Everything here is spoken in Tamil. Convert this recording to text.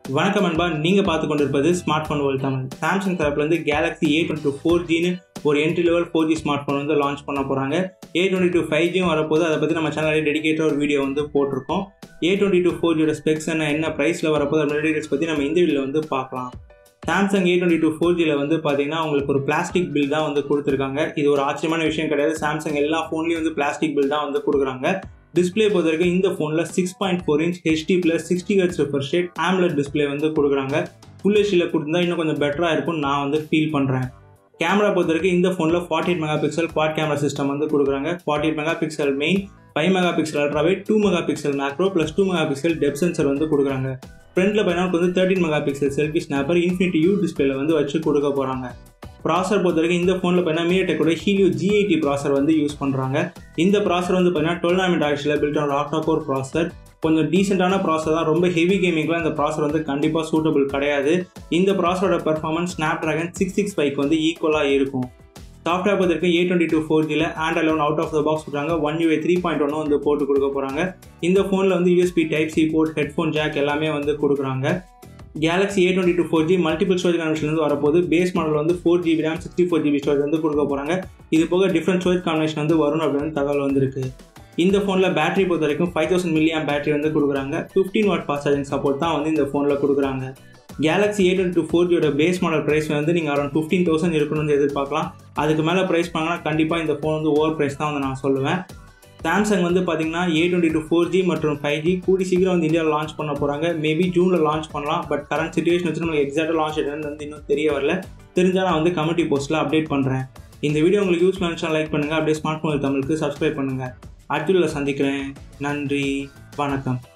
வணக்கம் அன்பா நீங்கள் பார்த்து கொண்டிருப்பது smart phone world Tamil Samsung தரப்புலேருந்து Galaxy A twenty two four ஜின்னு ஒரு entry level four G smart phone வந்து லான்ச் பண்ண போகிறாங்க ஏ டுவெண்ட்டி டூ ஃபைவ் ஜியும் வரப்போது அதை பற்றி நம்ம சேனலில் டெடிகேட்டாக ஒரு வீடியோ வந்து போட்டிருக்கோம் ஏ டுவெண்ட்டி டூ ஃபோர் ஜியோட ஸ்பெக்ஸ் என்ன என்ன ப்ரைஸில் வரப்போது அதோட டீடைல்ஸ் பற்றி நம்ம இந்த வீடியோவில் வந்து பார்க்கலாம் Samsung A twenty two four ஜியில் வந்து பார்த்தீங்கன்னா உங்களுக்கு ஒரு பிளாஸ்டிக் பில் தான் வந்து கொடுத்துருக்காங்க இது ஒரு ஆச்சரியமான விஷயம் கிடையாது சாம்சங் எல்லா ஃபோன்லேயும் வந்து பிளாஸ்டிக் பில் தான் வந்து கொடுக்குறாங்க டிஸ்பிளே பொறுத்த வரைக்கும் இந்த ஃபோனில் six point four inch HD plus sixty H refresh rate AMOLED display வந்து கொடுக்குறாங்க ஃபுல் ஹெச்டியில் கொடுத்துருந்தா இன்னும் கொஞ்சம் பெட்டராக இருக்கும்னு நான் வந்து ஃபீல் பண்ணுறேன் கேமரா பொறுத்த வரைக்கும் இந்த ஃபோனில் forty eight mega pixel quad camera system வந்து கொடுக்குறாங்க forty eight mega pixel main five mega pixel அல்ட்ராவே two mega pixel macro plus two mega pixel depth sensor வந்து கொடுக்குறாங்க ஃப்ரண்ட்டில் பார்த்தீங்கன்னா வந்து thirteen mega pixel selfie snapper infinity U டிஸ்பிளேல வந்து வச்சு கொடுக்க போகிறாங்க ப்ராசர் பொறுத்த வரைக்கும் இந்த ஃபோனில் பார்த்தீங்கன்னா மீடியாடெக்கோட ஹீலியோ ஜி எயிட்டி ப்ராசர் வந்து யூஸ் பண்ணுறாங்க இந்த ப்ராசர் வந்து பார்த்தீங்கன்னா டுவெல் நாமிட் ஆக்சில் built on octa core processor கொஞ்சம் டீசெண்டான ப்ராசர் தான் ரொம்ப ஹெவி கேமிங்லாம் இந்த ப்ராசர் வந்து கண்டிப்பாக சூட்டபிள் கிடையாது இந்த ப்ராசரோட performance Snapdragon six six ஃபைவ்க்கு வந்து ஈக்குவலாக இருக்கும் சாஃப்ட்வேர் பொறுத்த ஏ டுவெண்ட்டி டூ ஃபோர் ஜியில் Android eleven out of the box கொடுக்குறாங்க ஒன் யூஏ த்ரீ பாயிண்ட் ஒன்று வந்து போட்டு கொடுக்க போகிறாங்க இந்த ஃபோனில் வந்து USB type C port headphone jack எல்லாமே வந்து கொடுக்குறாங்க Galaxy A twenty two four G multiple storage கனெக்ஷன்லேருந்து வரப்போது பேஸ் மாடல் வந்து four GB RAM sixty four GB storage வந்து கொடுக்க போகிறாங்க இது போக டிஃப்ரெண்ட் ஸ்டோரேஜ் காம்பினேஷன் வந்து வரும் அப்படின்னு தகவல் வந்திருக்கு இந்த ஃபோனில் பேட்டரி பொறுத்த வரைக்கும் ஃபைவ் தௌசண்ட் மில்லியம் பேட்டரி வந்து கொடுக்குறாங்க fifteen watt fast charging support தான் வந்து இந்த ஃபோனில் கொடுக்குறாங்க Galaxy A twenty two four ஜியோட பேஸ் மாடல் ப்ரைஸ் வந்து நீங்கள் அரௌண்ட் ஃபிஃப்டீன் தௌசண்ட் இருக்கணும்னு எதிர்பார்க்கலாம் அதுக்கு மேலே ப்ரைஸ் பண்ணாங்கன்னா கண்டிப்பாக இந்த ஃபோன் வந்து ஓவர் ப்ரைஸ் தான் வந்து நான் சொல்லுவேன் சாம்சங் வந்து பார்த்தீங்கன்னா A twenty two four G மற்றும் ஃபைவ் ஜி கூடி சீக்கிரம் வந்து இந்தியாவில் லான்ச் பண்ண போகிறாங்க மேபி ஜூனில் லான்ச் பண்ணலாம் பட் கரண்ட் சுச்சுவேஷன் வச்சு நம்மளுக்கு எக்ஸாக்டாக லான்ச் என்னன்னு வந்து இன்னும் தெரிய வரல தெரிஞ்சால் நான் வந்து கமிட்டி போஸ்ட்டில் அப்டேட் பண்ணுறேன் இந்த வீடியோ உங்களுக்கு யூஸ் பண்ணுச்சுன்னா லைக் பண்ணுங்கள் அப்படியே ஸ்மார்ட் ஃபோன் தமிழுக்கு சப்ஸ்கிரைப் பண்ணுங்கள் அடுத்த சந்திக்கிறேன் நன்றி வணக்கம்